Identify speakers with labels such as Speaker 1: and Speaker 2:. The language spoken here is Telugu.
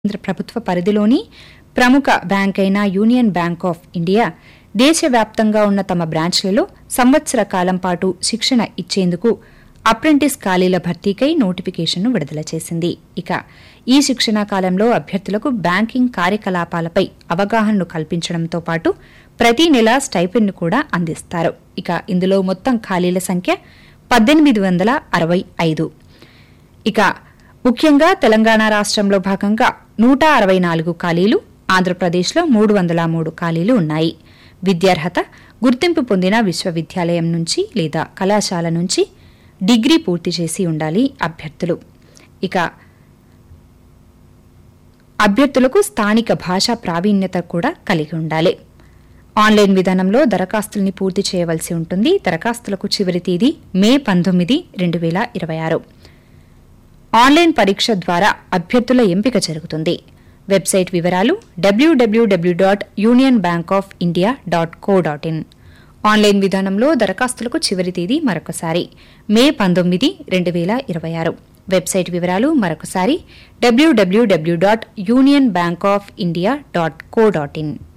Speaker 1: కేంద్ర ప్రభుత్వ పరిధిలోని ప్రముఖ బ్యాంక్ అయిన యూనియన్ బ్యాంక్ ఆఫ్ ఇండియా దేశవ్యాప్తంగా ఉన్న తమ బ్రాంచ్లలో సంవత్సర కాలం పాటు శిక్షణ ఇచ్చేందుకు అప్రెంటిస్ ఖాళీల భర్తీకై నోటిఫికేషన్ను విడుదల చేసింది ఇక ఈ శిక్షణా కాలంలో అభ్యర్థులకు బ్యాంకింగ్ కార్యకలాపాలపై అవగాహనను కల్పించడంతో పాటు ప్రతి నెల స్టైపెండ్ను కూడా అందిస్తారు ఇక ఇందులో మొత్తం ఖాళీల సంఖ్య పద్దెనిమిది వందల అరవై ఐదు ఇక ముఖ్యంగా తెలంగాణ రాష్ట్రంలో భాగంగా నూట అరవై నాలుగు ఖాళీలు ఆంధ్రప్రదేశ్లో మూడు వందల మూడు ఖాళీలు ఉన్నాయి విద్యార్హత గుర్తింపు పొందిన విశ్వవిద్యాలయం నుంచి లేదా కళాశాల నుంచి డిగ్రీ పూర్తి చేసి ఉండాలి అభ్యర్థులు ఇక అభ్యర్థులకు స్థానిక భాషా ప్రావీణ్యత కూడా కలిగి ఉండాలి ఆన్లైన్ విధానంలో దరఖాస్తుల్ని పూర్తి చేయవలసి ఉంటుంది దరఖాస్తులకు చివరి తేదీ మే పంతొమ్మిది రెండు వేల ఇరవై ఆరు ఆన్లైన్ పరీక్ష ద్వారా అభ్యర్థుల ఎంపిక జరుగుతుంది వెబ్సైట్ వివరాలు W W W dot union bank of India dot co dot in online విధానంలో దరఖాస్తులకు చివరి తేదీ మరొకసారి మే పంతొమ్మిది రెండు వేల ఇరవై ఆరు వెబ్సైట్ వివరాలు మరొకసారి W W W dot union bank of India dot co dot in